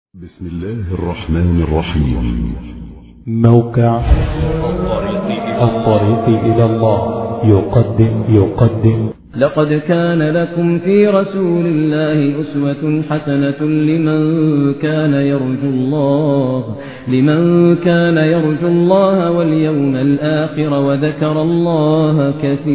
بسم الله الرحمن الرحيم موقع الطريق إلى الله يقدم يقدم لقد كان لكم في رسول الله أسوة حسنة لمن كان يرجو الله لمن كان يرجو الله واليوم الآخر وذكر الله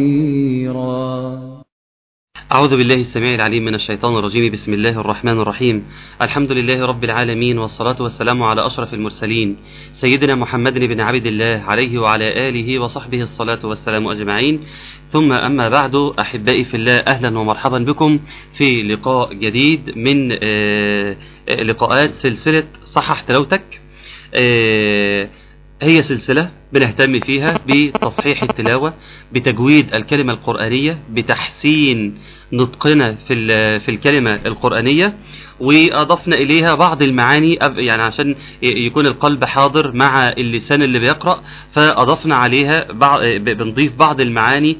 كثيرا أعوذ بالله السميع العليم من الشيطان الرجيم بسم الله الرحمن الرحيم الحمد لله رب العالمين والصلاة والسلام على أشرف المرسلين سيدنا محمد بن عبد الله عليه وعلى آله وصحبه الصلاة والسلام أجمعين ثم أما بعد أحبائي في الله أهلا ومرحبا بكم في لقاء جديد من آه، آه، لقاءات سلسلة صحح تلاوتك آه، هي سلسلة بنهتم فيها بتصحيح التلاوة بتجويد الكلمة القرآنية بتحسين نطقنا في ال- في الكلمة القرآنية وأضفنا إليها بعض المعاني أب- يعني عشان ي- يكون القلب حاضر مع اللسان اللي بيقرأ فأضفنا عليها بعض ب- بنضيف بعض المعاني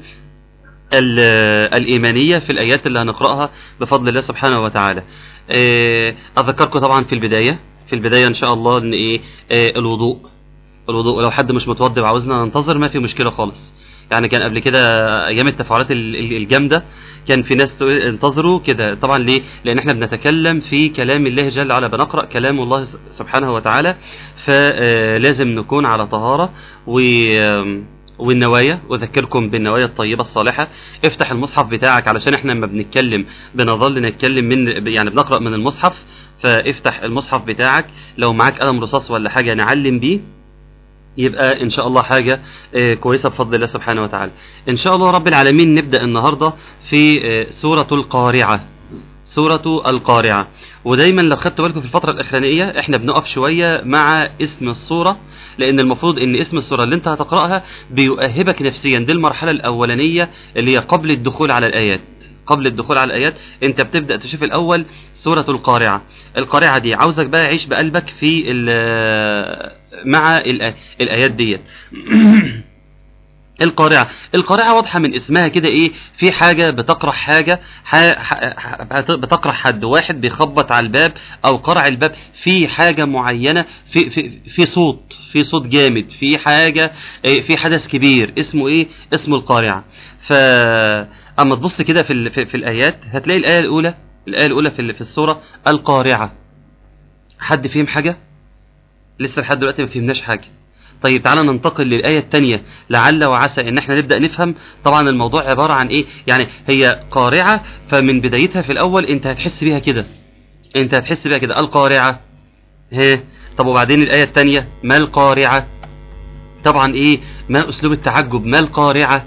ال- الإيمانية في الآيات اللي هنقرأها بفضل الله سبحانه وتعالى آه، أذكركم طبعا في البداية في البداية إن شاء الله إن إيه آه، الوضوء الوضوء لو حد مش متوضي وعاوزنا ننتظر ما في مشكلة خالص يعني كان قبل كده ايام التفاعلات ال- ال- الجامده كان في ناس تقول انتظروا كده طبعا ليه لان احنا بنتكلم في كلام الله جل وعلا بنقرا كلام الله س- سبحانه وتعالى فلازم نكون على طهاره و والنوايا اذكركم بالنوايا الطيبه الصالحه افتح المصحف بتاعك علشان احنا لما بنتكلم بنظل نتكلم من يعني بنقرا من المصحف فافتح المصحف بتاعك لو معاك قلم رصاص ولا حاجه نعلم بيه يبقى ان شاء الله حاجه آه، كويسه بفضل الله سبحانه وتعالى ان شاء الله رب العالمين نبدا النهارده في آه، سوره القارعه سورة القارعة ودايما لو خدتوا بالكم في الفترة الأخرانية احنا بنقف شوية مع اسم السورة لأن المفروض إن اسم السورة اللي أنت هتقرأها بيؤهبك نفسيا دي المرحلة الأولانية اللي هي قبل الدخول على الآيات قبل الدخول على الآيات أنت بتبدأ تشوف الأول سورة القارعة القارعة دي عاوزك بقى عيش بقلبك في ال- مع الآ- الآيات ديت القارعة القارعة واضحة من اسمها كده ايه في حاجة بتقرح حاجة ح... ح... ح... بتقرح حد واحد بيخبط على الباب او قرع الباب في حاجة معينة في في في صوت في صوت جامد في حاجة إيه، في حدث كبير اسمه ايه اسمه القارعة ف اما تبص كده في ال... في, في الايات هتلاقي الايه الاولى الايه الاولى في ال- في السورة القارعة حد فهم حاجة لسه لحد دلوقتي ما فهمناش حاجة طيب تعالى ننتقل للآية الثانية لعل وعسى إن احنا نبدأ نفهم طبعا الموضوع عبارة عن إيه يعني هي قارعة فمن بدايتها في الأول أنت هتحس بيها كده أنت هتحس بيها كده القارعة ها طب وبعدين الآية الثانية ما القارعة طبعا إيه ما أسلوب التعجب ما القارعة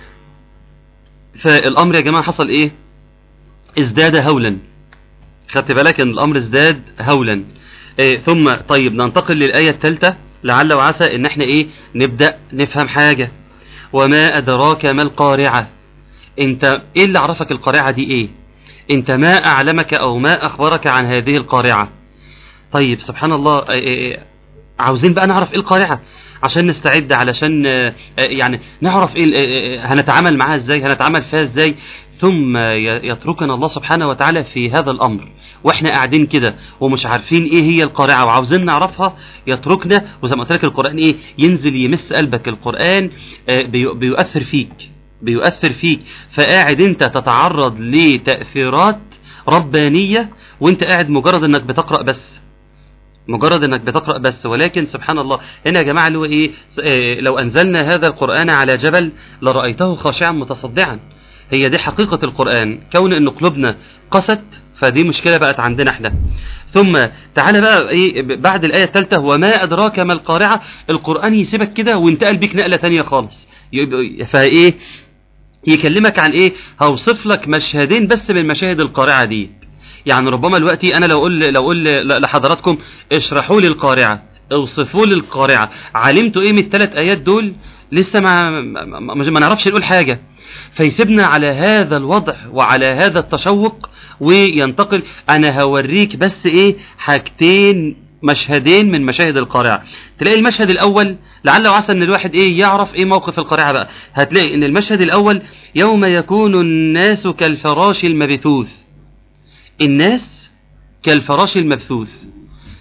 فالأمر يا جماعة حصل إيه ازداد هولا خدت بالك ان الامر ازداد هولا إيه ثم طيب ننتقل للايه الثالثه لعل وعسى ان احنا ايه نبدا نفهم حاجه وما ادراك ما القارعه انت ايه اللي عرفك القارعه دي ايه انت ما اعلمك او ما اخبرك عن هذه القارعه طيب سبحان الله إيه إيه إيه عاوزين بقى نعرف ايه القارعه عشان نستعد علشان آه، آه، يعني نعرف ايه ال- آه، آه، هنتعامل معاها ازاي هنتعامل فيها ازاي ثم ي- يتركنا الله سبحانه وتعالى في هذا الامر واحنا قاعدين كده ومش عارفين ايه هي القارعه وعاوزين نعرفها يتركنا وزي ما قلت لك القران ايه ينزل يمس قلبك القران آه، بي- بيؤثر فيك بيؤثر فيك فقاعد انت تتعرض لتاثيرات ربانيه وانت قاعد مجرد انك بتقرا بس مجرد انك بتقرا بس ولكن سبحان الله هنا يا جماعه اللي هو ايه س- إيه، لو انزلنا هذا القران على جبل لرايته خاشعا متصدعا هي دي حقيقه القران كون ان قلوبنا قست فدي مشكله بقت عندنا احنا ثم تعالى بقى ايه ب- بعد الايه الثالثه وما ادراك ما القارعه القران يسيبك كده وانتقل بيك نقله تانية خالص يبقى- فايه يكلمك عن ايه هوصف لك مشهدين بس من مشاهد القارعه دي يعني ربما دلوقتي انا لو اقول لو اقول ل- لحضراتكم اشرحوا لي القارعه اوصفوا لي القارعه علمتوا ايه من الثلاث ايات دول لسه ما ما, ما, ما نعرفش نقول حاجه فيسيبنا على هذا الوضع وعلى هذا التشوق وينتقل انا هوريك بس ايه حاجتين مشهدين من مشاهد القارعة تلاقي المشهد الأول لعل وعسى أن الواحد إيه يعرف إيه موقف القارعة بقى هتلاقي أن المشهد الأول يوم يكون الناس كالفراش المبثوث الناس كالفراش المبثوث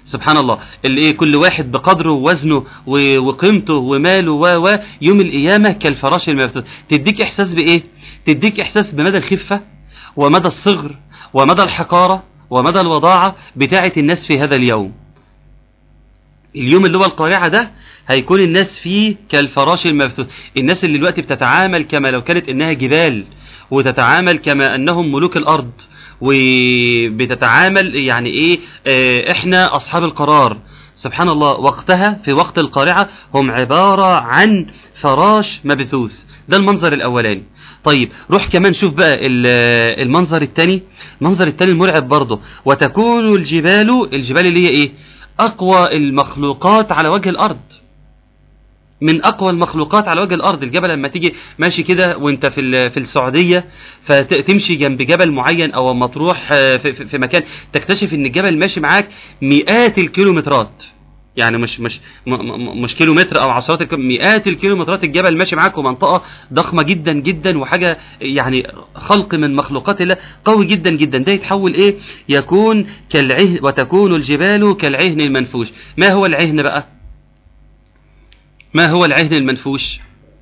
سبحان الله اللي ايه كل واحد بقدره ووزنه و- وقيمته وماله و و يوم القيامه كالفراش المبثوث تديك احساس بايه تديك احساس بمدى الخفه ومدى الصغر ومدى الحقاره ومدى الوضاعه بتاعه الناس في هذا اليوم اليوم اللي هو القارعة ده هيكون الناس فيه كالفراش المبثوث الناس اللي دلوقتي بتتعامل كما لو كانت انها جبال وتتعامل كما انهم ملوك الارض وبتتعامل يعني ايه آه، احنا اصحاب القرار سبحان الله وقتها في وقت القارعة هم عبارة عن فراش مبثوث ده المنظر الاولاني طيب روح كمان شوف بقى ال- المنظر الثاني المنظر الثاني المرعب برضه وتكون الجبال الجبال اللي هي ايه اقوى المخلوقات على وجه الارض من اقوى المخلوقات على وجه الارض الجبل لما تيجي ماشي كده وانت في ال- في السعوديه فتمشي جنب جبل معين او اما تروح آه، في, في في مكان تكتشف ان الجبل ماشي معاك مئات الكيلومترات يعني مش مش م- م- مش كيلو متر او عشرات الكيلو مئات الكيلومترات الجبل ماشي معاك ومنطقه ضخمه جدا جدا وحاجه يعني خلق من مخلوقات الله قوي جدا جدا ده يتحول ايه يكون كالعهن وتكون الجبال كالعهن المنفوش ما هو العهن بقى ما هو العهن المنفوش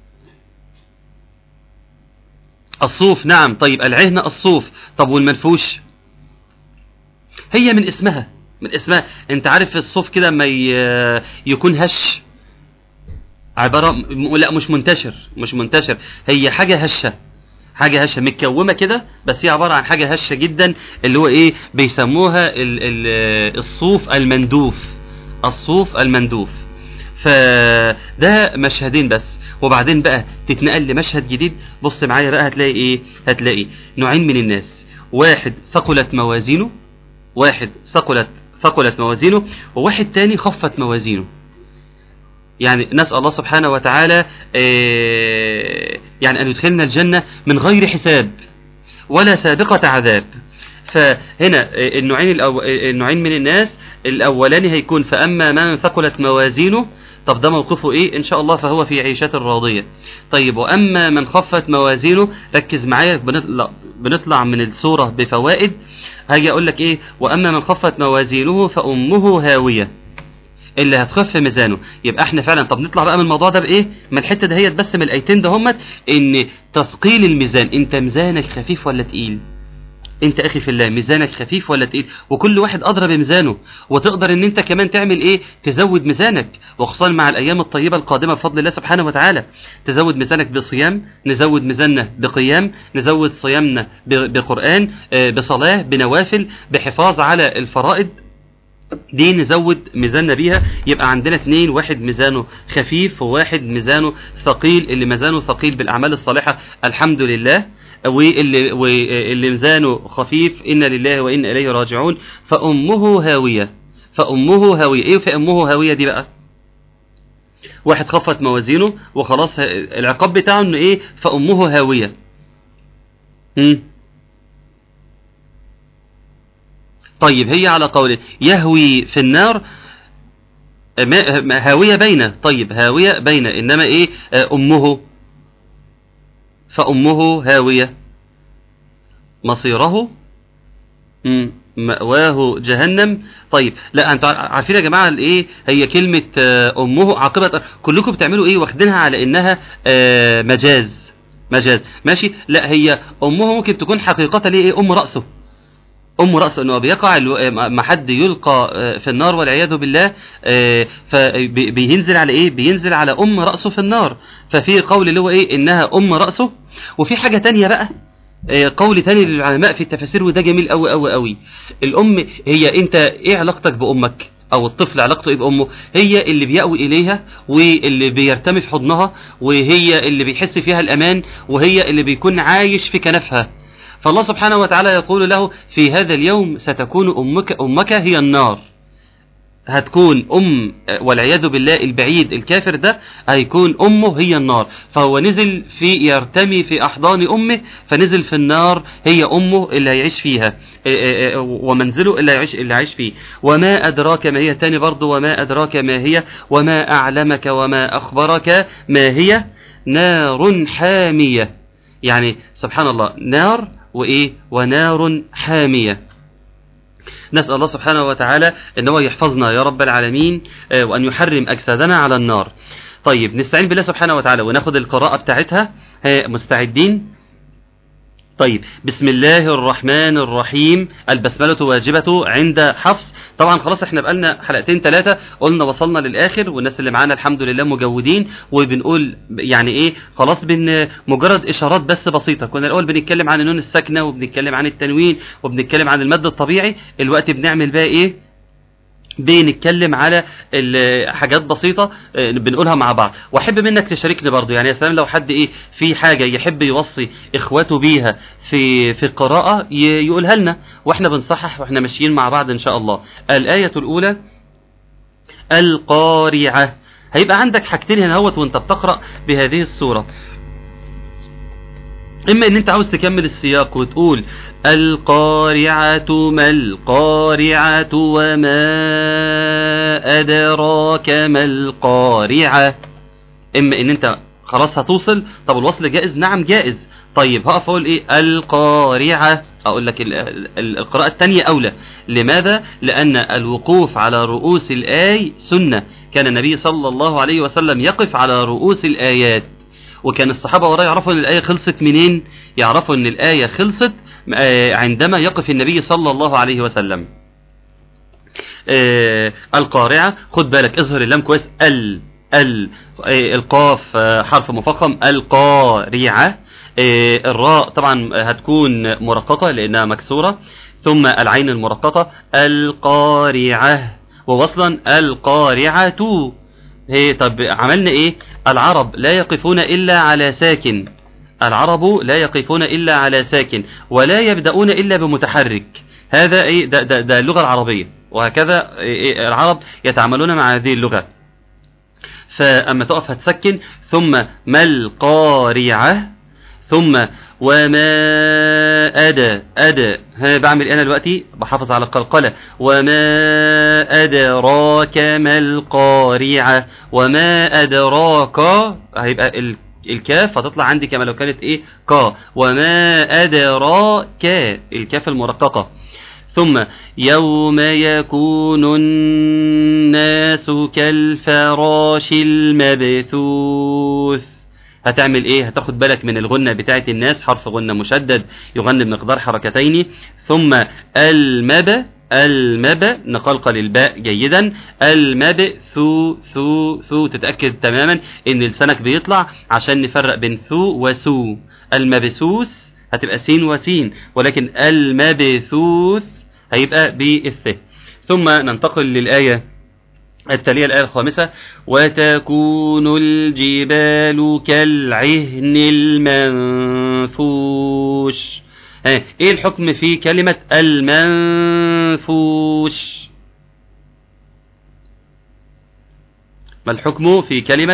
الصوف نعم طيب العهن الصوف طب والمنفوش هي من اسمها من اسمها انت عارف الصوف كده لما ي- يكون هش عبارة م- لا مش منتشر مش منتشر هي حاجة هشة حاجة هشة متكومة كده بس هي عبارة عن حاجة هشة جدا اللي هو ايه بيسموها ال ال الصوف المندوف الصوف المندوف فده مشهدين بس وبعدين بقى تتنقل لمشهد جديد بص معايا بقى هتلاقي ايه هتلاقي نوعين من الناس واحد ثقلت موازينه واحد ثقلت ثقلت موازينه وواحد تاني خفت موازينه يعني نسأل الله سبحانه وتعالى آه، يعني أن يدخلنا الجنة من غير حساب ولا سابقة عذاب فهنا آه، النوعين الأو... آه، النوعين من الناس الأولاني هيكون فأما من ثقلت موازينه طب ده موقفه إيه إن شاء الله فهو في عيشة راضية طيب وأما من خفت موازينه ركز معايا بنطلع, بنطلع من السورة بفوائد هاجي أقول لك إيه وأما من خفت موازينه فأمه هاوية اللي هتخف ميزانه يبقى احنا فعلا طب نطلع بقى من الموضوع ده بايه من الحته دهيت بس من الايتين ده همت ان تثقيل الميزان انت ميزانك خفيف ولا تقيل انت اخي في الله ميزانك خفيف ولا تقيل وكل واحد ادرى بميزانه وتقدر ان انت كمان تعمل ايه تزود ميزانك وخصوصا مع الايام الطيبه القادمه بفضل الله سبحانه وتعالى تزود ميزانك بصيام نزود ميزاننا بقيام نزود صيامنا ب- بقران آه، بصلاه بنوافل بحفاظ على الفرائض دي نزود ميزاننا بيها يبقى عندنا اتنين واحد ميزانه خفيف وواحد ميزانه ثقيل اللي ميزانه ثقيل بالأعمال الصالحة الحمد لله واللي, واللي ميزانه خفيف إن لله وإن إليه راجعون فأمه هاوية فأمه هاوية إيه فأمه هاوية دي بقى واحد خفت موازينه وخلاص ه- العقاب بتاعه انه ايه فأمه هاوية مم. طيب هي على قول يهوي في النار ما- ما- هاوية بين طيب هاوية بين إنما إيه آه، أمه فأمه هاوية مصيره مم، مأواه جهنم طيب لا انتوا عارفين يا جماعه الايه هي كلمه آه، امه عاقبه كلكم بتعملوا ايه واخدينها على انها آه، مجاز مجاز ماشي لا هي امه ممكن تكون حقيقه ليه ايه ام راسه ام راسه انه بيقع الو- ما حد يلقى آه، في النار والعياذ بالله آه، فبينزل على ايه بينزل على ام راسه في النار ففي قول اللي هو ايه انها ام راسه وفي حاجه تانية بقى آه، قول تاني للعلماء في التفاسير وده جميل قوي قوي قوي الام هي انت ايه علاقتك بامك او الطفل علاقته ايه بامه هي اللي بيأوي اليها واللي بيرتمي في حضنها وهي اللي بيحس فيها الامان وهي اللي بيكون عايش في كنفها فالله سبحانه وتعالى يقول له في هذا اليوم ستكون امك امك هي النار هتكون ام والعياذ بالله البعيد الكافر ده هيكون امه هي النار فهو نزل في يرتمي في احضان امه فنزل في النار هي امه اللي هيعيش فيها إيه إيه ومنزله اللي هيعيش اللي هيعيش فيه وما ادراك ما هي تاني برضه وما ادراك ما هي وما اعلمك وما اخبرك ما هي نار حاميه يعني سبحان الله نار وايه ونار حاميه نسأل الله سبحانه وتعالى ان هو يحفظنا يا رب العالمين آه، وان يحرم اجسادنا على النار طيب نستعين بالله سبحانه وتعالى وناخد القراءة بتاعتها ها، مستعدين طيب بسم الله الرحمن الرحيم البسملة واجبة عند حفص طبعا خلاص احنا بقالنا حلقتين ثلاثة قلنا وصلنا للآخر والناس اللي معانا الحمد لله مجودين وبنقول يعني ايه خلاص بن مجرد اشارات بس بسيطة كنا الاول بنتكلم عن النون الساكنة وبنتكلم عن التنوين وبنتكلم عن المد الطبيعي الوقت بنعمل بقى ايه بنتكلم على ال- حاجات بسيطة آه، بنقولها مع بعض واحب منك تشاركني برضو يعني يا سلام لو حد ايه في حاجة يحب يوصي اخواته بيها في في القراءة ي- يقولها لنا واحنا بنصحح واحنا ماشيين مع بعض ان شاء الله الآية الأولى القارعة هيبقى عندك حاجتين هنا اهوت وانت بتقرأ بهذه الصورة اما ان انت عاوز تكمل السياق وتقول القارعة ما القارعة وما ادراك ما القارعة اما ان انت خلاص هتوصل طب الوصل جائز نعم جائز طيب هقف اقول ايه القارعة اقول لك ال- ال- القراءة الثانية اولى لماذا لان الوقوف على رؤوس الاي سنة كان النبي صلى الله عليه وسلم يقف على رؤوس الايات وكان الصحابة وراه يعرفوا ان الآية خلصت منين يعرفوا ان الآية خلصت آه، عندما يقف النبي صلى الله عليه وسلم آه، القارعة خد بالك اظهر اللام كويس ال ال آه، القاف آه، حرف مفخم القارعة آه، الراء طبعا هتكون مرققة لأنها مكسورة ثم العين المرققة القارعة ووصلا القارعة هي طب عملنا ايه العرب لا يقفون الا على ساكن العرب لا يقفون الا على ساكن ولا يبدأون الا بمتحرك هذا ايه ده, ده, ده اللغة العربية وهكذا إيه العرب يتعاملون مع هذه اللغة فأما تقف هتسكن ثم ما القارعة ثم وما أدى أدى ها بعمل إيه أنا دلوقتي بحافظ على القلقلة وما أدراك ما القارعة وما أدراك هيبقى ال الكاف هتطلع عندي كما لو كانت ايه قا وما أدراك الكاف المرققة ثم يوم يكون الناس كالفراش المبثوث هتعمل ايه هتاخد بالك من الغنة بتاعت الناس حرف غنة مشدد يغني بمقدار حركتين ثم المب المب نقلقل الباء جيدا المب ثو ثو ثو تتأكد تماما ان لسانك بيطلع عشان نفرق بين ثو وسو المبثوث هتبقى سين وسين ولكن المبثوث هيبقى بالث ثم ننتقل للآية التالية الآية الخامسة وتكون الجبال كالعهن المنفوش ها، ايه الحكم في كلمة المنفوش ما الحكم في كلمة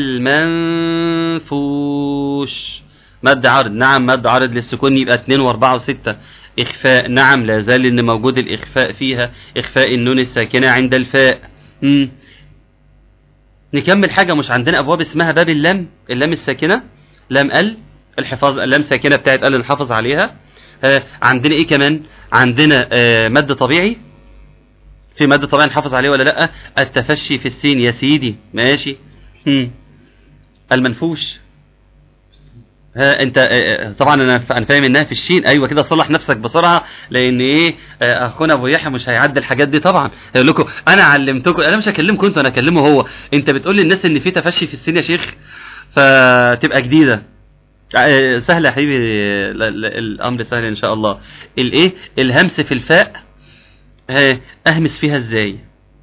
المنفوش مد عرض نعم مد عرض للسكون يبقى 2 و4 و6 إخفاء نعم لا زال إن موجود الإخفاء فيها إخفاء النون الساكنة عند الفاء مم. نكمل حاجة مش عندنا أبواب اسمها باب اللام اللام الساكنة لام ال الحفاظ اللام ساكنة بتاعت ال نحافظ عليها آه عندنا إيه كمان عندنا آه مد طبيعي في مد طبيعي نحافظ عليه ولا لا التفشي في السين يا سيدي ماشي مم. المنفوش ها انت آه، طبعا انا انا فاهم انها في الشين ايوه كده صلح نفسك بسرعه لان ايه آه، اخونا ابو يحيى مش هيعدي الحاجات دي طبعا هيقول لكم انا علمتكم انا مش هكلمكم انتوا انا اكلمه هو انت بتقول للناس ان في تفشي في السين يا شيخ فتبقى جديده آه، سهله يا حبيبي ال- ال- الامر سهل ان شاء الله الايه الهمس في الفاء ها، اهمس فيها ازاي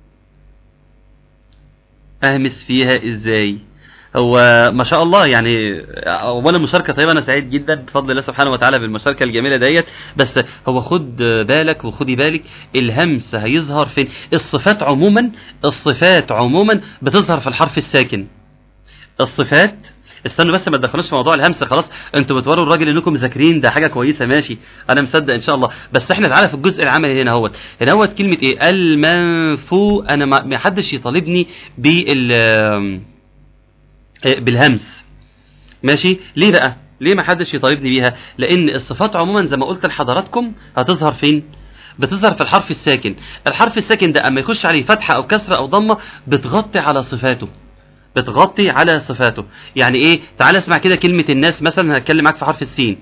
اهمس فيها ازاي هو ما شاء الله يعني اولا مشاركه طيبه انا سعيد جدا بفضل الله سبحانه وتعالى بالمشاركه الجميله ديت بس هو خد بالك وخدي بالك الهمس هيظهر فين الصفات عموما الصفات عموما بتظهر في الحرف الساكن الصفات استنوا بس ما تدخلوش في موضوع الهمس خلاص انتوا بتوروا الراجل انكم مذاكرين ده حاجه كويسه ماشي انا مصدق ان شاء الله بس احنا تعالى في الجزء العملي هنا اهوت هنا اهوت كلمه ايه المنفو انا ما ما حدش يطالبني بال آه، بالهمس ماشي ليه بقى ليه ما حدش يطالبني بيها لان الصفات عموما زي ما قلت لحضراتكم هتظهر فين بتظهر في الحرف الساكن الحرف الساكن ده اما يخش عليه فتحه او كسره او ضمه بتغطي على صفاته بتغطي على صفاته يعني ايه تعال اسمع كده كلمه الناس مثلا هتكلم معاك في حرف السين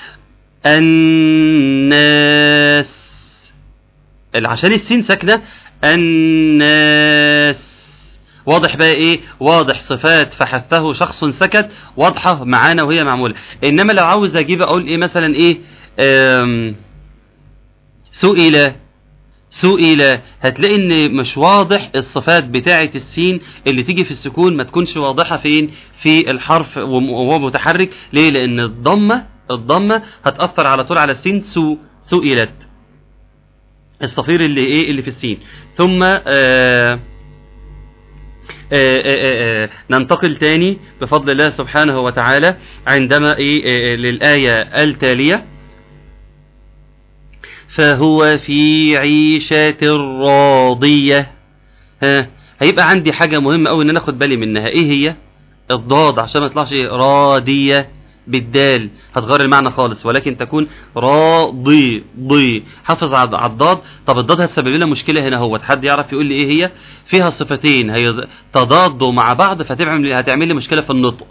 الناس عشان السين ساكنه الناس واضح بقى ايه واضح صفات فحثه شخص سكت واضحه معانا وهي معموله انما لو عاوز اجيب اقول ايه مثلا ايه آم، سئل سئل هتلاقي ان مش واضح الصفات بتاعه السين اللي تيجي في السكون ما تكونش واضحه فين في الحرف وم- وهو متحرك ليه لان الضمه الضمه هتاثر على طول على السين سو سئلت الصفير اللي ايه اللي في السين ثم آه آه، آه، آه، آه، ننتقل تاني بفضل الله سبحانه وتعالى عندما ايه آه، آه، للآية التالية فهو في عيشة راضية ها هيبقى عندي حاجة مهمة أوي إن أنا أخد بالي منها إيه هي؟ الضاد عشان ما يطلعش راضية بالدال هتغير المعنى خالص ولكن تكون راضي ضي حافظ على على الضاد طب الضاد هتسبب لنا مشكله هنا هو حد يعرف يقول لي ايه هي فيها صفتين هي تضادوا مع بعض فتعمل هتعمل لي مشكله في النطق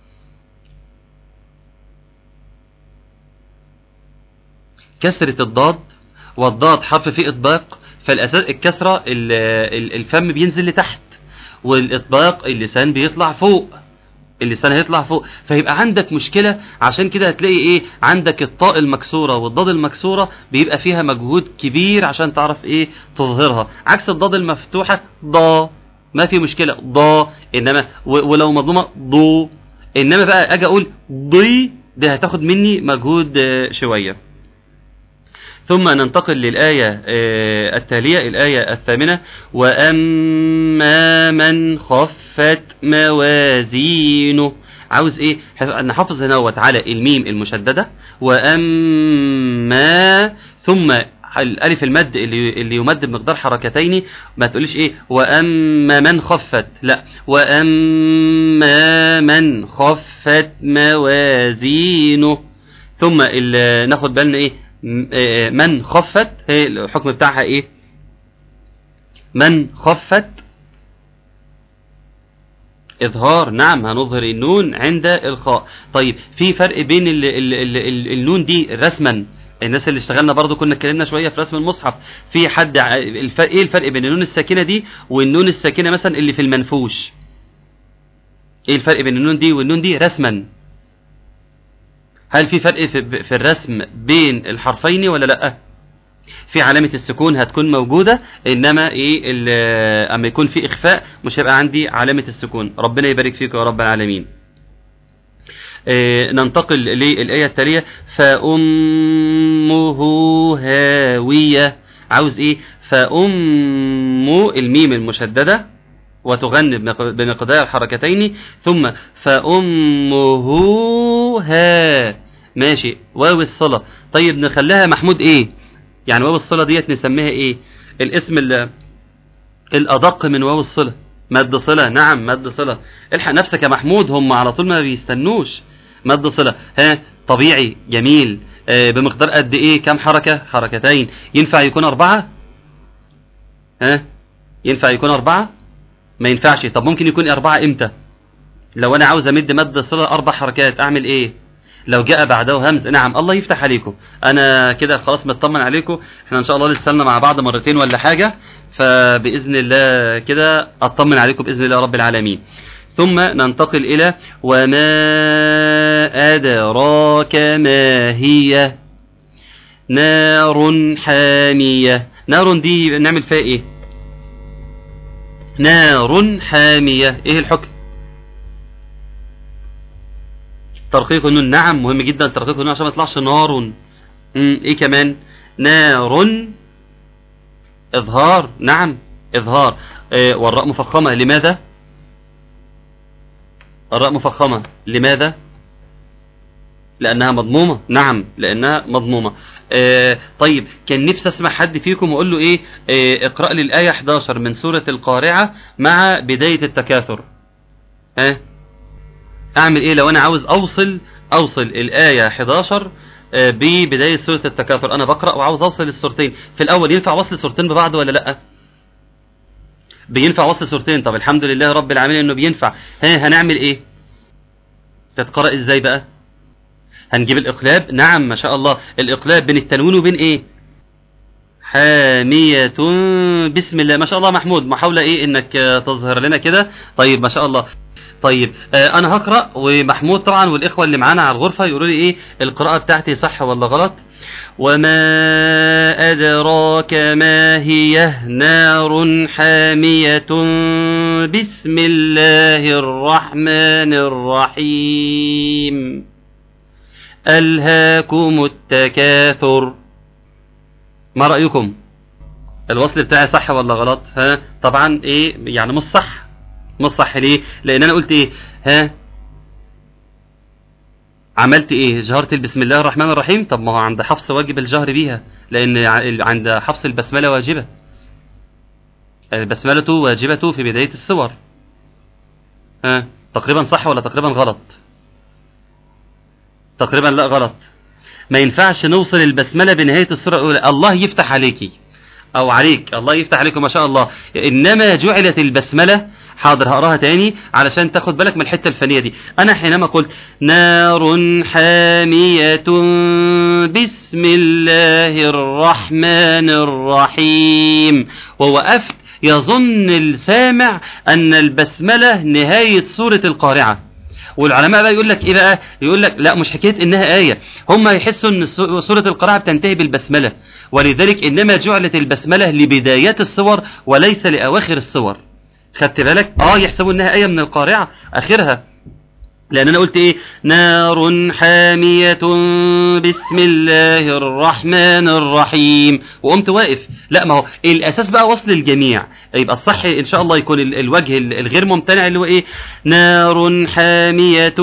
كسرة الضاد والضاد حرف فيه إطباق فالأساس الكسرة ال- ال- الفم بينزل لتحت والإطباق اللسان بيطلع فوق اللسان هيطلع فوق فيبقى عندك مشكلة عشان كده هتلاقي ايه عندك الطاء المكسورة والضاد المكسورة بيبقى فيها مجهود كبير عشان تعرف ايه تظهرها عكس الضاد المفتوحة ضا ما في مشكلة ضا انما و- ولو مضمومة ضو انما بقى اجي اقول ضي ده هتاخد مني مجهود آه، شوية ثم ننتقل للآية آه، التالية الآية الثامنة وأما من خفت موازينه عاوز ايه ح- نحافظ هنا وتعالى الميم المشددة وأما ثم الألف المد اللي اللي يمد بمقدار حركتين ما تقوليش ايه وأما من خفت لا وأما من خفت موازينه ثم ال- ناخد بالنا ايه م- آه، من خفت هي الحكم بتاعها ايه من خفت اظهار نعم هنظهر النون عند الخاء طيب في فرق بين ال ال ال ال النون دي رسما الناس اللي اشتغلنا برضو كنا اتكلمنا شويه في رسم المصحف في حد ع- الفرق ايه الفرق بين النون الساكنه دي والنون الساكنه مثلا اللي في المنفوش ايه الفرق بين النون دي والنون دي رسما هل في فرق في, في الرسم بين الحرفين ولا لا في علامة السكون هتكون موجودة انما ايه ال- اما يكون في اخفاء مش هيبقى عندي علامة السكون ربنا يبارك فيك يا رب العالمين آه، ننتقل للآية التالية فأمه هاوية عاوز ايه فأم الميم المشددة وتغني بمق- بمقدار حركتين ثم فأمه ها ماشي واو الصلة طيب نخليها محمود ايه يعني واو الصلة ديت نسميها ايه الاسم ال- الأدق من واو الصلة مد صلة نعم مد صلة الحق نفسك يا محمود هم على طول ما بيستنوش مد صلة ها طبيعي جميل آه بمقدار قد ايه كم حركة حركتين ينفع يكون أربعة ها ينفع يكون أربعة ما ينفعش طب ممكن يكون أربعة إمتى لو أنا عاوز أمد مد صلة أربع حركات أعمل إيه لو جاء بعده همز نعم الله يفتح عليكم أنا كده خلاص مطمن عليكم إحنا إن شاء الله لسه لنا مع بعض مرتين ولا حاجة فبإذن الله كده أطمن عليكم بإذن الله رب العالمين ثم ننتقل إلى وما أدراك ما هي نار حامية نار دي نعمل فيها إيه نار حامية ايه الحكم ترقيق النون نعم مهم جدا ترقيق النون عشان ما يطلعش نار مم. ايه كمان نار اظهار نعم اظهار آه والراء مفخمة لماذا الراء مفخمة لماذا لأنها مضمومة نعم لأنها مضمومة آه طيب كان نفسي أسمع حد فيكم وأقول له إيه آه اقرأ لي الآية 11 من سورة القارعة مع بداية التكاثر ها آه أعمل إيه لو أنا عاوز أوصل أوصل الآية 11 آه آه، ببداية سورة التكاثر أنا بقرأ وعاوز أوصل السورتين في الأول ينفع وصل سورتين ببعض ولا لأ بينفع وصل سورتين طب الحمد لله رب العالمين إنه بينفع ها هنعمل إيه تتقرأ إزاي بقى هنجيب الإقلاب نعم ما شاء الله الإقلاب بين التنوين وبين إيه حامية بسم الله ما شاء الله محمود محاولة إيه إنك آه، تظهر لنا كده طيب ما شاء الله طيب آه انا هقرا ومحمود طبعا والاخوه اللي معانا على الغرفه يقولوا لي ايه القراءه بتاعتي صح ولا غلط وما ادراك ما هي نار حاميه بسم الله الرحمن الرحيم الهاكم التكاثر ما رايكم الوصل بتاعي صح ولا غلط ها طبعا ايه يعني مش صح مش صح ليه لان انا قلت ايه ها عملت ايه جهرت بسم الله الرحمن الرحيم طب ما هو عند حفص واجب الجهر بيها لان ع- عند حفص البسمله واجبه البسمله واجبه في بدايه السور ها تقريبا صح ولا تقريبا غلط تقريبا لا غلط ما ينفعش نوصل البسمله بنهايه السوره الاولى الله يفتح عليكي او عليك الله يفتح عليكم ما شاء الله انما جعلت البسمله حاضر هقراها تاني علشان تاخد بالك من الحته الفنيه دي انا حينما قلت نار حاميه بسم الله الرحمن الرحيم ووقفت يظن السامع ان البسمله نهايه سوره القارعه والعلماء بقى يقول لك ايه بقى يقول لك لا مش حكايه انها ايه هم يحسوا ان السو- سوره القراءه بتنتهي بالبسمله ولذلك انما جعلت البسمله لبدايات السور وليس لاواخر السور خدت بالك اه يحسبوا انها ايه من القارعه اخرها لان انا قلت ايه نار حاميه بسم الله الرحمن الرحيم وقمت واقف لا ما هو الاساس بقى وصل الجميع يبقى الصح ان شاء الله يكون ال- الوجه ال- الغير ممتنع اللي هو ايه نار حاميه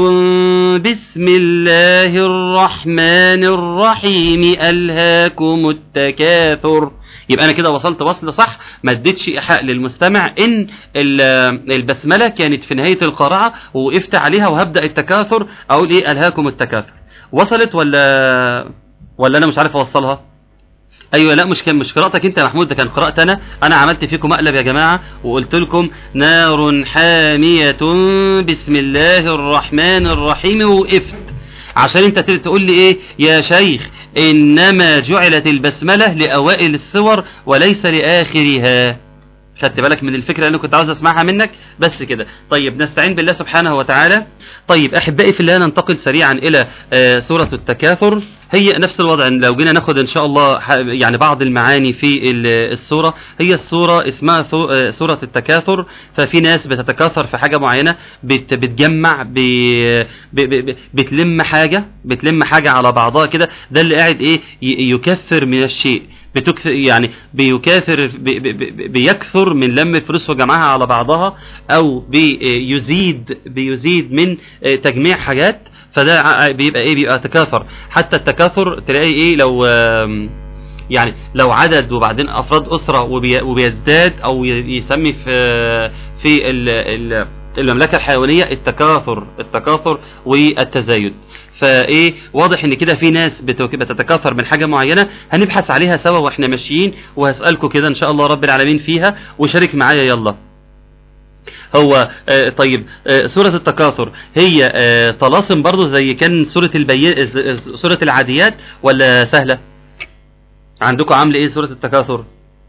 بسم الله الرحمن الرحيم الهاكم التكاثر يبقى انا كده وصلت وصل صح ما اديتش ايحاء للمستمع ان ال- البسمله كانت في نهايه القراءه ووقفت عليها وهبدا التكاثر اقول ايه الهاكم التكاثر وصلت ولا ولا انا مش عارف اوصلها ايوه لا مش كان مش قراءتك انت يا محمود ده كان قراءت انا انا عملت فيكم مقلب يا جماعه وقلت لكم نار حاميه بسم الله الرحمن الرحيم ووقفت عشان انت ت- تقول لي ايه يا شيخ انما جعلت البسمله لاوائل السور وليس لاخرها خدت بالك من الفكره اللي انا كنت عاوز اسمعها منك بس كده طيب نستعين بالله سبحانه وتعالى طيب احبائي في الله ننتقل سريعا الى آه، سوره التكاثر هي نفس الوضع لو جينا ناخد ان شاء الله ح- يعني بعض المعاني في ال- السوره هي السوره اسمها ثو- آه، سوره التكاثر ففي ناس بتتكاثر في حاجه معينه بت بتجمع ب ب ب بتلم حاجه بتلم حاجه على بعضها كده ده اللي قاعد ايه ي- يكثر من الشيء بتكثر يعني بيكاثر بي بي بيكثر من لم فلوس وجمعها على بعضها او بيزيد بيزيد من تجميع حاجات فده ع- بيبقى ايه بيبقى تكاثر حتى التكاثر تلاقي ايه لو آم، يعني لو عدد وبعدين افراد اسره وبي- وبيزداد او ي- يسمي في في ال ال المملكه الحيوانيه التكاثر التكاثر والتزايد فايه واضح ان كده في ناس بتوك- بتتكاثر من حاجه معينه هنبحث عليها سوا واحنا ماشيين وهسالكم كده ان شاء الله رب العالمين فيها وشارك معايا يلا هو آه طيب آه سورة التكاثر هي آه طلاسم برضو زي كان سورة البي... سورة العاديات ولا سهلة عندكم عامل ايه سورة التكاثر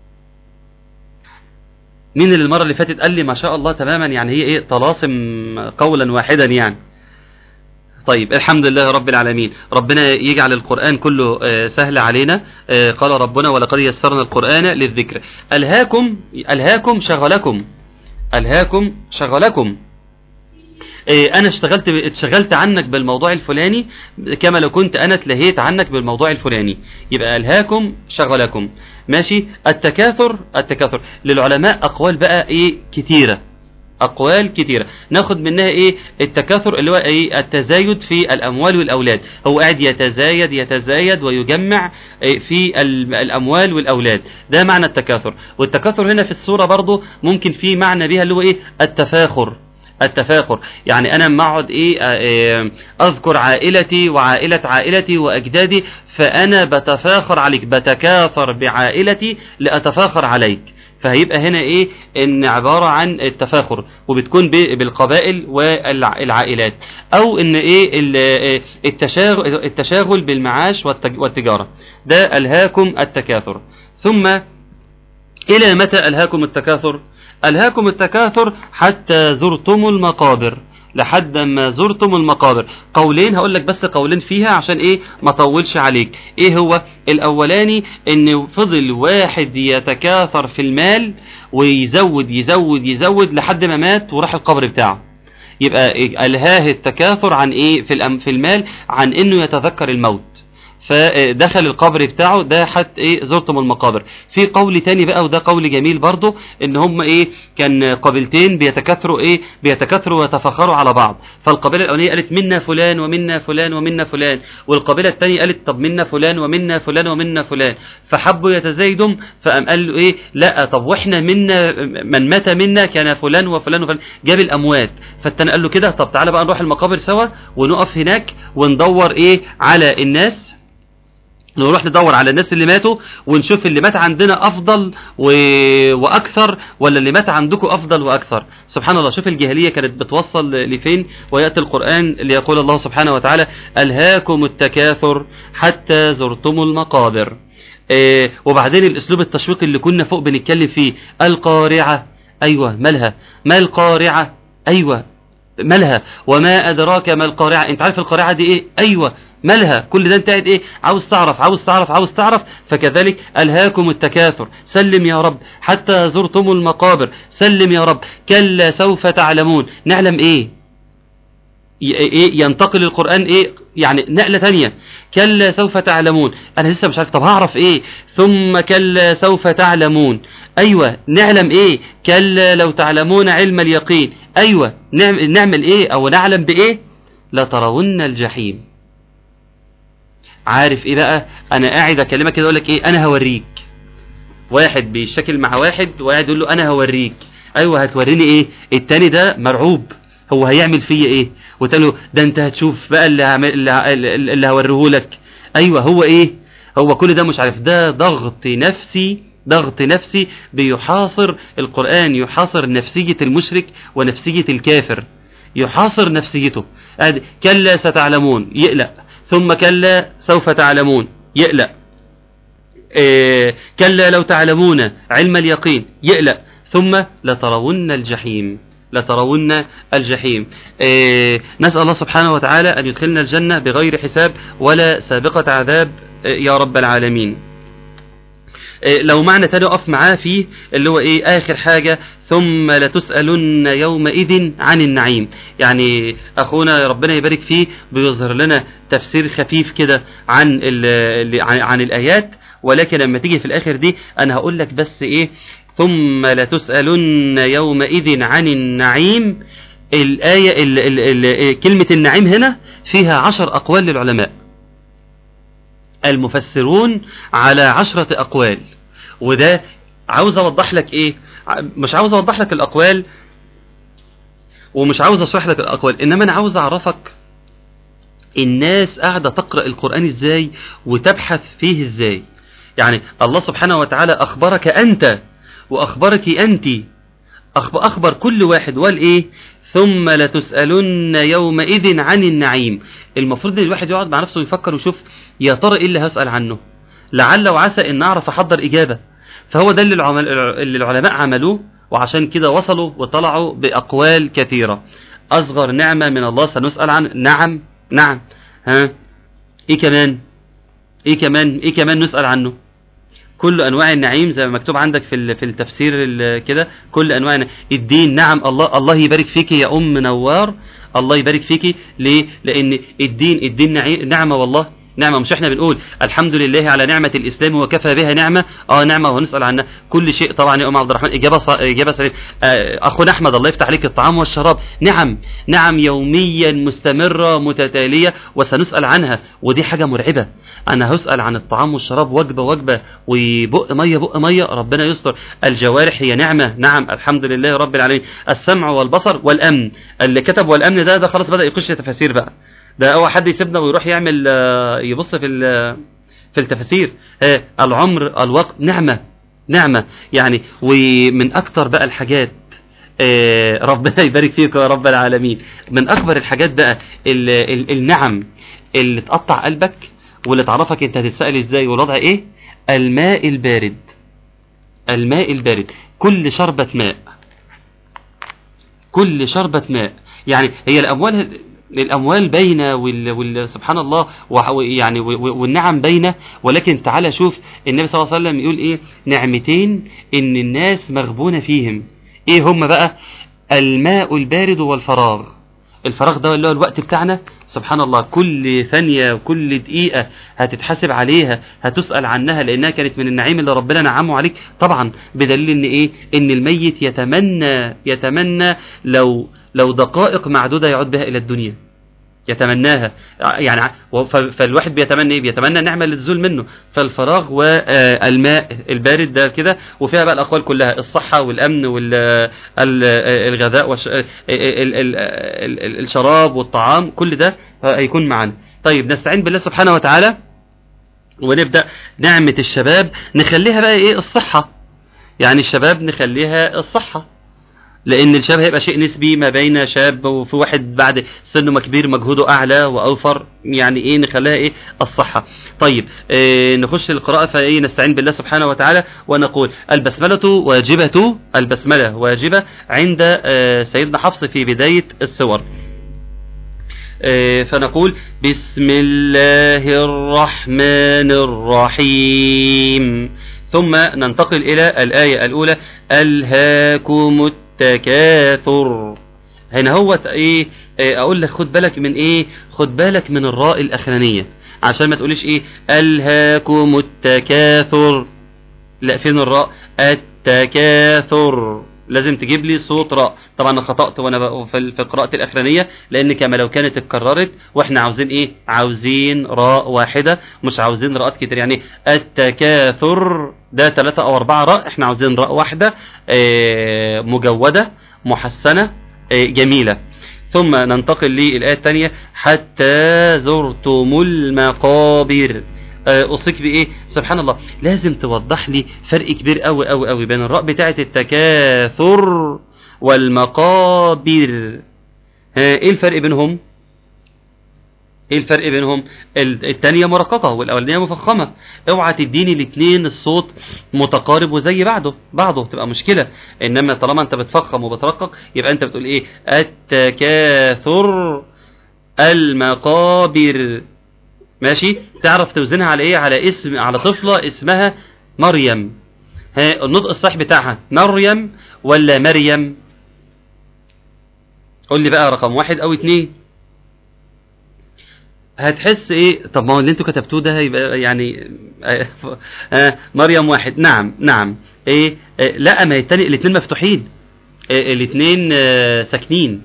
مين اللي المرة اللي فاتت قال لي ما شاء الله تماما يعني هي ايه طلاسم قولا واحدا يعني طيب الحمد لله رب العالمين ربنا يجعل القرآن كله آه، سهل علينا آه، قال ربنا ولقد يسرنا القرآن للذكر ألهاكم ألهاكم شغلكم ألهاكم شغلكم إيه، انا اشتغلت اتشغلت عنك بالموضوع الفلاني كما لو كنت انا اتلهيت عنك بالموضوع الفلاني يبقى الهاكم شغلكم ماشي التكاثر التكاثر للعلماء اقوال بقى ايه كتيره اقوال كتيره ناخد منها ايه التكاثر اللي هو ايه التزايد في الاموال والاولاد هو قاعد يتزايد يتزايد ويجمع إيه، في ال- الاموال والاولاد ده معنى التكاثر والتكاثر هنا في الصوره برضو ممكن في معنى بيها اللي هو ايه التفاخر التفاخر يعني انا لما اقعد ايه آه، اذكر عائلتي وعائله عائلتي واجدادي فانا بتفاخر عليك بتكاثر بعائلتي لاتفاخر عليك فهيبقى هنا ايه ان عباره عن التفاخر وبتكون ب- بالقبائل والعائلات او ان ايه ال- التشاغل, التشاغل بالمعاش والتج- والتجاره ده الهاكم التكاثر ثم إلى متى ألهاكم التكاثر ألهاكم التكاثر حتى زرتم المقابر لحد ما زرتم المقابر قولين هقول لك بس قولين فيها عشان ايه ما طولش عليك ايه هو الاولاني ان فضل واحد يتكاثر في المال ويزود يزود يزود لحد ما مات وراح القبر بتاعه يبقى إيه؟ ألهاه التكاثر عن ايه في الأم- في المال عن انه يتذكر الموت فدخل القبر بتاعه ده حتى ايه زرتم المقابر في قول تاني بقى وده قول جميل برضه ان هم ايه كان قبيلتين بيتكاثروا ايه بيتكاثروا ويتفاخروا على بعض فالقبيله الاولانيه قالت منا فلان ومنا فلان ومنا فلان والقبيله الثانيه قالت طب منا فلان ومنا فلان ومنا فلان فحبوا يتزايدوا فقام قال له ايه لا طب واحنا منا من مات منا كان فلان وفلان وفلان جاب الاموات فالتاني قال له كده طب تعالى بقى نروح المقابر سوا ونقف هناك وندور ايه على الناس نروح ندور على الناس اللي ماتوا ونشوف اللي مات عندنا افضل و... واكثر ولا اللي مات عندكم افضل واكثر سبحان الله شوف الجاهليه كانت بتوصل لفين وياتي القران ليقول الله سبحانه وتعالى الهاكم التكاثر حتى زرتم المقابر إيه وبعدين الاسلوب التشويقي اللي كنا فوق بنتكلم فيه القارعه ايوه مالها ما القارعه ايوه مالها وما ادراك ما القارعه انت عارف القارعه دي ايه ايوه مالها كل ده انت قاعد ايه عاوز تعرف عاوز تعرف عاوز تعرف فكذلك الهاكم التكاثر سلم يا رب حتى زرتم المقابر سلم يا رب كلا سوف تعلمون نعلم ايه ي- ايه ينتقل القرآن ايه يعني نقلة تانية كلا سوف تعلمون انا لسه مش عارف طب هعرف ايه ثم كلا سوف تعلمون ايوه نعلم ايه كلا لو تعلمون علم اليقين ايوه نعم- نعمل ايه او نعلم بايه لترون الجحيم عارف ايه بقى انا قاعد اكلمك كده اقول لك ايه انا هوريك واحد بيشكل مع واحد وقاعد يقول له انا هوريك ايوه هتوريني ايه التاني ده مرعوب هو هيعمل فيا ايه وتقول له ده انت هتشوف بقى اللي هعمل اللي, ه- اللي اللي هوريهولك ايوه هو ايه هو كل ده مش عارف ده ضغط نفسي ضغط نفسي بيحاصر القرآن يحاصر نفسية المشرك ونفسية الكافر يحاصر نفسيته قاعد كلا ستعلمون يقلق ثم كلا سوف تعلمون يقلق إيه كلا لو تعلمون علم اليقين يقلق ثم لترون الجحيم لترون الجحيم إيه نسأل الله سبحانه وتعالى أن يدخلنا الجنة بغير حساب ولا سابقة عذاب إيه يا رب العالمين إيه لو معنى تاني اقف معاه فيه اللي هو ايه اخر حاجة ثم لتسألن يومئذ عن النعيم يعني اخونا ربنا يبارك فيه بيظهر لنا تفسير خفيف كده عن ال عن, عن الايات ولكن لما تيجي في الاخر دي انا هقول لك بس ايه ثم لتسألن يومئذ عن النعيم الآية ال ال ال كلمة النعيم هنا فيها عشر أقوال للعلماء المفسرون على عشرة أقوال وده عاوز أوضح لك إيه مش عاوز أوضح لك الأقوال ومش عاوز أشرح لك الأقوال إنما أنا عاوز أعرفك الناس قاعدة تقرأ القرآن إزاي وتبحث فيه إزاي يعني الله سبحانه وتعالى أخبرك أنت وأخبرك أنت أخبر, أخبر كل واحد وقال إيه ثم لتسألن يومئذ عن النعيم المفروض ان الواحد يقعد مع نفسه ويفكر ويشوف يا ترى ايه اللي هسأل عنه لعل وعسى ان اعرف احضر اجابة فهو ده اللي, العمل اللي العلماء عملوه وعشان كده وصلوا وطلعوا بأقوال كثيرة أصغر نعمة من الله سنسأل عن نعم نعم ها ايه كمان ايه كمان ايه كمان نسأل عنه كل انواع النعيم زي ما مكتوب عندك في في التفسير كده كل انواع الدين نعم الله الله يبارك فيك يا ام نوار الله يبارك فيك ليه لان الدين الدين نعمه والله نعمة مش احنا بنقول الحمد لله على نعمة الإسلام وكفى بها نعمة اه نعمة وهنسأل عنها كل شيء طبعا يا أم عبد الرحمن إجابة ص... إجابة سليمة آه أخونا أحمد الله يفتح عليك الطعام والشراب نعم نعم يوميا مستمرة متتالية وسنسأل عنها ودي حاجة مرعبة أنا هسأل عن الطعام والشراب وجبة وجبة وبق مية بق مية ربنا يستر الجوارح هي نعمة نعم الحمد لله رب العالمين السمع والبصر والأمن اللي كتب والأمن ده ده خلاص بدأ يخش تفاسير بقى ده هو حد يسيبنا ويروح يعمل آه، يبص في ال- في التفاسير آه، العمر الوقت نعمة نعمة يعني ومن أكتر بقى الحاجات آه، ربنا يبارك فيك يا رب العالمين من أكبر الحاجات بقى ال ال النعم اللي تقطع قلبك واللي تعرفك انت هتتسأل ازاي والوضع ايه الماء البارد الماء البارد كل شربة ماء كل شربة ماء يعني هي الأموال الأموال باينة وال... وال... سبحان الله وع- يعني و- و- والنعم باينة ولكن تعالى شوف النبي صلى الله عليه وسلم يقول إيه نعمتين إن الناس مغبونة فيهم إيه هم بقى الماء البارد والفراغ الفراغ ده اللي هو الوقت بتاعنا سبحان الله كل ثانية وكل دقيقة هتتحاسب عليها هتسأل عنها لأنها كانت من النعيم اللي ربنا نعمه عليك طبعا بدليل إن إيه إن الميت يتمنى يتمنى لو لو دقائق معدودة يعود بها إلى الدنيا يتمناها يعني ع- و- ف- فالواحد بيتمنى ايه بيتمنى النعمه اللي تزول منه فالفراغ والماء البارد ده كده وفيها بقى الاقوال كلها الصحه والامن والغذاء والشراب والطعام كل ده هيكون معانا طيب نستعين بالله سبحانه وتعالى ونبدا نعمه الشباب نخليها بقى ايه الصحه يعني الشباب نخليها الصحه لان الشاب هيبقى شيء نسبي ما بين شاب وفي واحد بعد سنه ما كبير مجهوده اعلى واوفر يعني ايه نخليها ايه الصحه طيب إيه نخش القراءه فايه نستعين بالله سبحانه وتعالى ونقول البسمله واجبه البسمله واجبه عند آه، سيدنا حفص في بدايه السور آه، فنقول بسم الله الرحمن الرحيم ثم ننتقل إلى الآية الأولى ألهاكم التكاثر هنا هو ايه آه، اقول لك خد بالك من ايه خد بالك من الراء الاخرانيه عشان ما تقوليش ايه الهاكم التكاثر لا فين الراء التكاثر لازم تجيب لي صوت راء طبعا انا خطأت وانا بق- في ال- في قراءة الاخرانية لان كما لو كانت اتكررت واحنا عاوزين ايه عاوزين راء واحدة مش عاوزين راءات كتير يعني التكاثر ده ثلاثة او اربعة راء احنا عاوزين راء واحدة آه، مجودة محسنة آه، جميلة ثم ننتقل للآية الثانية حتى زرتم المقابر آه، أوصيك بإيه سبحان الله لازم توضح لي فرق كبير قوي قوي قوي بين الراء بتاعة التكاثر والمقابر ها، ايه الفرق بينهم ايه الفرق بينهم ال- التانية مرققة والاولانية مفخمة اوعى تديني الاثنين الصوت متقارب وزي بعضه بعضه تبقى مشكلة انما طالما انت بتفخم وبترقق يبقى انت بتقول ايه التكاثر المقابر ماشي تعرف توزنها على ايه على اسم على طفلة اسمها مريم ها النطق الصحيح بتاعها مريم ولا مريم قول لي بقى رقم واحد او اتنين هتحس ايه طب ما هو اللي انتوا كتبتوه ده هيبقى يعني آه، آه، مريم واحد نعم نعم ايه آه، لا ما هي التاني الاثنين مفتوحين آه، الاثنين آه، ساكنين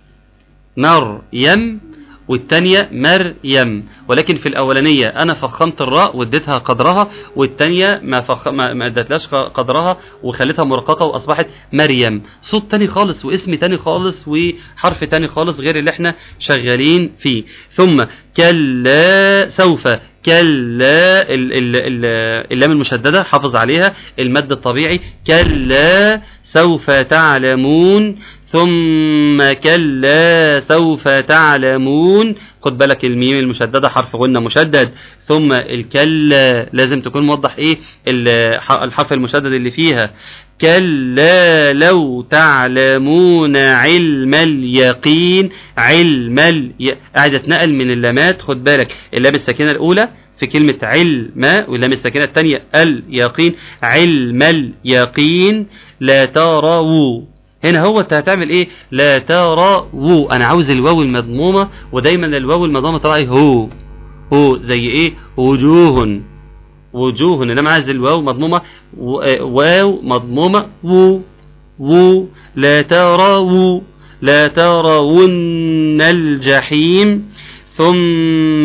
مريم والتانية مريم ولكن في الأولانية أنا فخمت الراء واديتها قدرها والتانية ما فخ... ما ما اديتلاش قدرها وخليتها مرققة وأصبحت مريم صوت تاني خالص واسم تاني خالص وحرف تاني خالص غير اللي احنا شغالين فيه ثم كلا سوف كلا ال- ال- ال- اللام المشددة حافظ عليها المد الطبيعي كلا سوف تعلمون ثم كلا سوف تعلمون خد بالك الميم المشددة حرف غنة مشدد ثم الكلا لازم تكون موضح ايه الح- الحرف المشدد اللي فيها كلا لو تعلمون علم اليقين علم الي... قاعد اتنقل من اللامات خد بالك اللام الساكنة الأولى في كلمة علم واللام الساكنة الثانية اليقين علم اليقين لا تروا هنا هو انت هتعمل ايه لا تروا انا عاوز الواو المضمومة ودايما الواو المضمومة طلع هو هو زي ايه وجوه وجوه انما عايز الواو مضمومه و- آه، واو مضمومه و و لا تروا لا ترون الجحيم ثم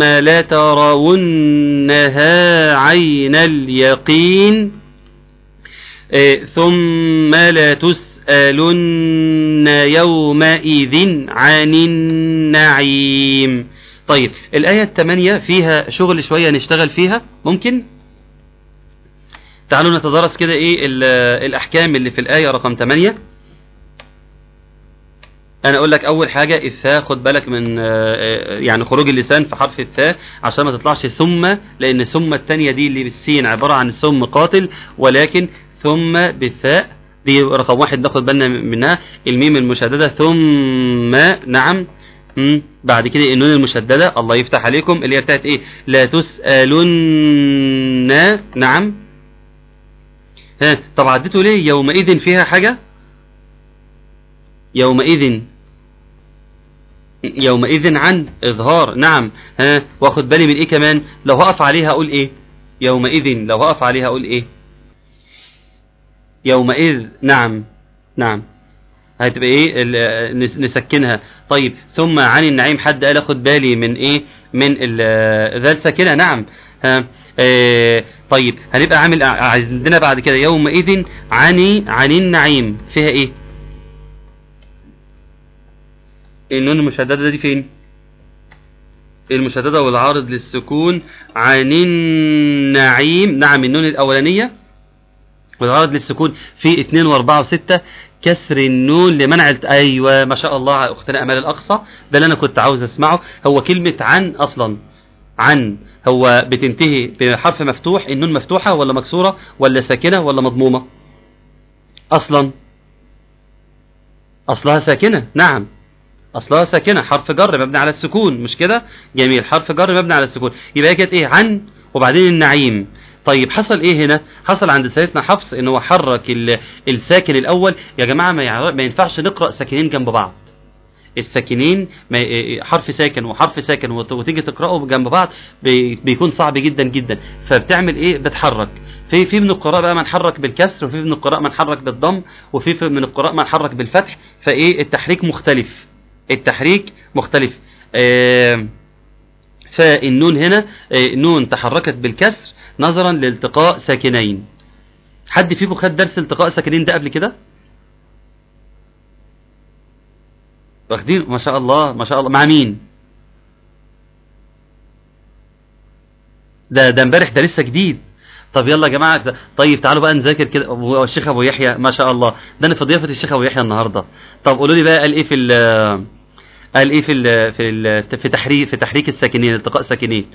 لترونها عين اليقين آه، ثم لتسألن يومئذ عن النعيم طيب الآية الثمانية فيها شغل شوية نشتغل فيها ممكن تعالوا نتدرس كده ايه ال- الأحكام اللي في الآية رقم 8 انا اقول لك اول حاجه الثاء خد بالك من آه، آه، يعني خروج اللسان في حرف الثاء عشان ما تطلعش ثم لان ثم الثانيه دي اللي بالسين عباره عن ثم قاتل ولكن ثم بالثاء دي رقم واحد ناخد بالنا منها الميم المشدده ثم نعم مم. بعد كده النون المشدده الله يفتح عليكم اللي هي بتاعت ايه لا تسالن نعم ها طب عديتوا ليه يومئذ فيها حاجه يومئذ يومئذ عن إظهار نعم ها واخد بالي من إيه كمان لو هقف عليها أقول إيه يومئذ لو هقف عليها أقول إيه يومئذ نعم نعم هتبقى ايه ال- نس- نسكنها طيب ثم عن النعيم حد قال اخد بالي من ايه من ال- ذات ساكنه نعم ها آه طيب هنبقى عامل عندنا بعد كده يومئذ عن عن النعيم فيها ايه النون المشددة دي فين المشددة والعارض للسكون عن النعيم نعم النون الأولانية والعارض للسكون في 2 و4 و6 كسر النون لمنع الت... ايوه ما شاء الله اختنا امال الاقصى ده اللي انا كنت عاوز اسمعه هو كلمه عن اصلا عن هو بتنتهي بحرف مفتوح النون مفتوحه ولا مكسوره ولا ساكنه ولا مضمومه اصلا اصلها ساكنه نعم اصلها ساكنه حرف جر مبني على السكون مش كده جميل حرف جر مبني على السكون يبقى هي كانت ايه عن وبعدين النعيم طيب حصل ايه هنا حصل عند سيدنا حفص ان هو حرك ال- الساكن الاول يا جماعه ما, يع- ما ينفعش نقرا ساكنين جنب بعض الساكنين ما إيه- حرف ساكن وحرف ساكن وت- وتيجي تقراه جنب بعض بي- بيكون صعب جدا جدا فبتعمل ايه بتحرك في في من القراء بقى من حرك بالكسر وفي من القراء من حرك بالضم وفي في من القراء من حرك بالفتح فايه التحريك مختلف التحريك مختلف آه فالنون هنا آه نون تحركت بالكسر نظرا لالتقاء ساكنين حد فيكم خد درس التقاء ساكنين ده قبل كده واخدين ما شاء الله ما شاء الله مع مين ده ده امبارح ده لسه جديد طب يلا يا جماعه ده- طيب تعالوا بقى نذاكر كده أبو- الشيخ ابو يحيى ما شاء الله ده انا في ضيافه الشيخ ابو يحيى النهارده طب قولوا لي بقى قال ايه في ال قال ايه في ال في ال في تحريك في تحريك الساكنين التقاء ساكنين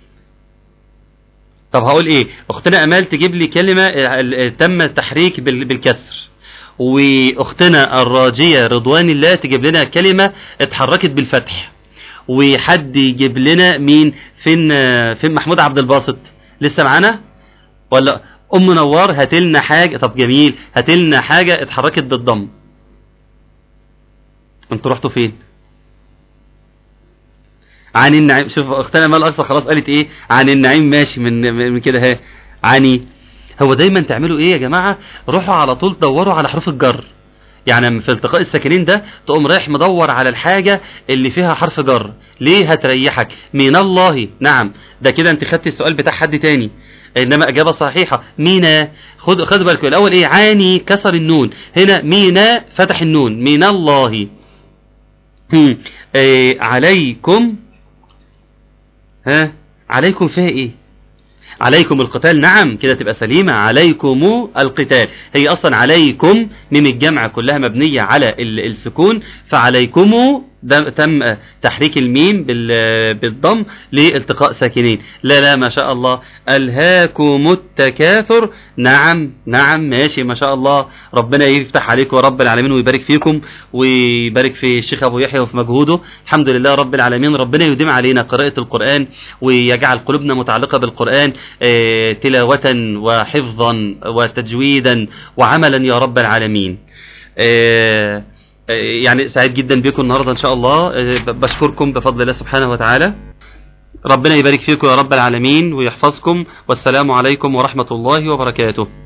طب هقول ايه اختنا امال تجيب لي كلمه آه، ال- تم التحريك بال- بالكسر واختنا الراجيه رضوان الله تجيب لنا كلمه اتحركت بالفتح وحد يجيب لنا مين فين آه، فين محمود عبد الباسط لسه معانا ولا ام نوار هاتلنا حاجه طب جميل هاتلنا حاجه اتحركت بالضم انتوا رحتوا فين عن النعيم شوف اختنا مال اقصى خلاص قالت ايه عن النعيم ماشي من من كده اهي عني هو دايما تعملوا ايه يا جماعه روحوا على طول دوروا على حروف الجر يعني في التقاء الساكنين ده تقوم رايح مدور على الحاجه اللي فيها حرف جر ليه هتريحك من الله نعم ده كده انت خدت السؤال بتاع حد تاني انما اجابه صحيحه مينا خد خد بالكم الاول ايه عاني كسر النون هنا مينا فتح النون من الله هم. إيه عليكم ها عليكم فيها ايه عليكم القتال نعم كده تبقى سليمة عليكم القتال هي أصلا عليكم ميم الجمع كلها مبنية على ال- السكون فعليكم ده تم تحريك الميم بال- بالضم لالتقاء ساكنين لا لا ما شاء الله ألهاكم التكاثر نعم نعم ماشي ما شاء الله ربنا يفتح عليكم رب العالمين ويبارك فيكم ويبارك في الشيخ أبو يحيى وفي مجهوده الحمد لله رب العالمين ربنا يديم علينا قراءة القرآن ويجعل قلوبنا متعلقة بالقرآن آه، تلاوة وحفظا وتجويدا وعملا يا رب العالمين آه، آه، يعني سعيد جدا بكم النهارده ان شاء الله آه، ب- بشكركم بفضل الله سبحانه وتعالى ربنا يبارك فيكم يا رب العالمين ويحفظكم والسلام عليكم ورحمة الله وبركاته